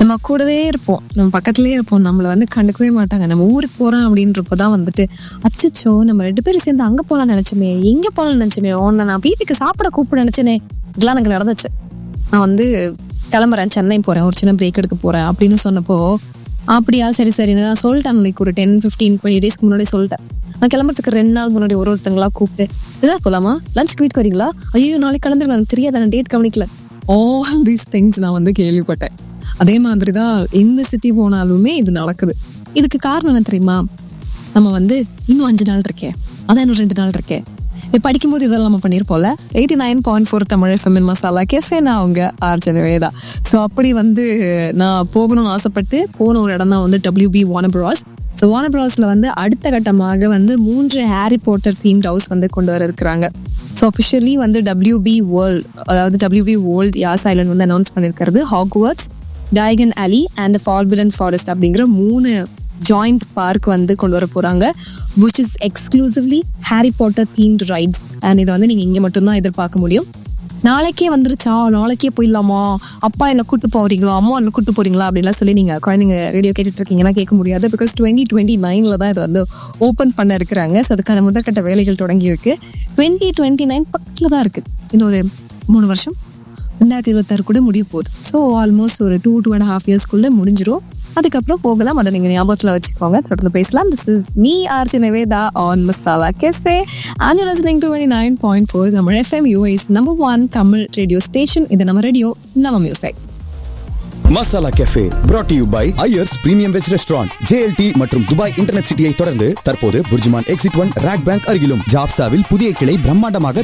நம்ம கூடவே இருப்போம் நம்ம பக்கத்துலயே இருப்போம் நம்மளை வந்து கண்டுக்கவே மாட்டாங்க நம்ம ஊருக்கு போறோம் அப்படின்றப்ப தான் வந்துட்டு அச்சச்சோ நம்ம ரெண்டு பேரும் சேர்ந்து அங்க போலாம் நினைச்சோமே எங்க போலாம்னு நினைச்சோமே உன்னை நான் வீட்டுக்கு சாப்பிட கூப்பிட நினைச்சேனே இதெல்லாம் எனக்கு நடந்துச்சு நான் வந்து கிளம்புறேன் சென்னை போறேன் ஒரு சின்ன பிரேக் எடுக்க போறேன் அப்படின்னு சொன்னப்போ அப்படியா சரி சரி நான் சொல்லிட்டேன் நாளைக்கு ஒரு டென் ஃபிஃப்டீன் டுவெண்ட்டி டேஸ்க்கு முன்னாடி சொல்லிட்டேன் நான் கிளம்புறதுக்கு ரெண்டு நாள் முன்னாடி ஒரு ஒருத்தங்களா கூப்பிட்டு இதான் போலாமா லஞ்சுக்கு வீட்டுக்கு வரீங்களா ஐயோ நாளைக்கு கிளம்புறேன் எனக்கு தெரியாத நான் டேட் கவனிக்கல ஆல் தீஸ் திங்ஸ் நான் வந்து கேள்விப்பட்டேன் அதே மாதிரி தான் எந்த சிட்டி போனாலுமே இது நடக்குது இதுக்கு காரணம் என்ன தெரியுமா நம்ம வந்து இன்னும் அஞ்சு நாள் இருக்கே அதான் இன்னும் ரெண்டு நாள் இருக்கே இது படிக்கும்போது இதெல்லாம் நம்ம பண்ணியிருப்போம்ல eighty nine point four Tamil எஃப்எம்என் மசாலா கேஃபே நான் அவங்க ஆர்ஜன வேதா ஸோ அப்படி வந்து நான் போகணும்னு ஆசைப்பட்டு போன ஒரு இடம் தான் வந்து டபிள்யூபி வானப்ராஸ் ஸோ வானப்ராஸில் வந்து அடுத்த கட்டமாக வந்து மூன்று ஹாரி போட்டர் தீம்ட் ஹவுஸ் வந்து கொண்டு வர இருக்கிறாங்க ஸோ அஃபிஷியலி வந்து டபிள்யூபி வேர்ல்ட் அதாவது டபிள்யூபி வேர்ல்ட் யாஸ் ஐலண்ட் வந்து அனௌன்ஸ் பண்ணியிருக்கிறது Hogwarts Diagon Alley and Forbidden Forest அப்படிங்கிற மூணு ஜாயிண்ட் பார்க் வந்து கொண்டு வர போறாங்க which is exclusively Harry Potter themed rides and இதை வந்து நீங்க இங்க மட்டும்தான் எதிர்பார்க்க முடியும் நாளைக்கே வந்துருச்சா நாளைக்கே போயிடலாமா அப்பா என்ன கூட்டு போறீங்களா அம்மா என்ன கூட்டு போறீங்களா அப்படின்லாம் சொல்லி நீங்க குழந்தைங்க ரேடியோ கேட்டுட்டு இருக்கீங்கன்னா கேட்க முடியாது பிகாஸ் டுவெண்ட்டி டுவெண்ட்டி நைன்ல தான் இது வந்து ஓப்பன் பண்ண இருக்கிறாங்க ஸோ அதுக்கான முதற்கட்ட வேலைகள் தொடங்கி இருக்கு டுவெண்ட்டி டுவெண்ட்டி நைன் பக்கத்துல தான் இருக்கு இன்னும் ஒரு மூணு வருஷம் ரெண்டாயிரத்தி இருபத்தாறு கூட முடிய போகுது ஸோ ஆல்மோஸ்ட் ஒரு டூ டூ அண்ட் ஹாஃப் இயர்ஸ்க்குள்ளே முடிஞ்சிரும் அதுக்கப்புறம் போகலாம் அதை நீங்கள் ஞாபகத்தில் வச்சுக்கோங்க தொடர்ந்து பேசலாம் this is me R C Nivetha on Masala Cafe and listening to twenty nine point four Tamil F M U S number one Tamil radio station இது நம்ம ரேடியோ நம்ம music Masala Cafe brought to you by Iyers premium veg restaurant J L T மற்றும் துபாய் இன்டர்நெட் சிட்டியை தொடர்ந்து தற்போது Burjuman exit one rock bank அருகிலும் ஜாப்சாவில் புதிய கிளை பிரம்மாண்டமாக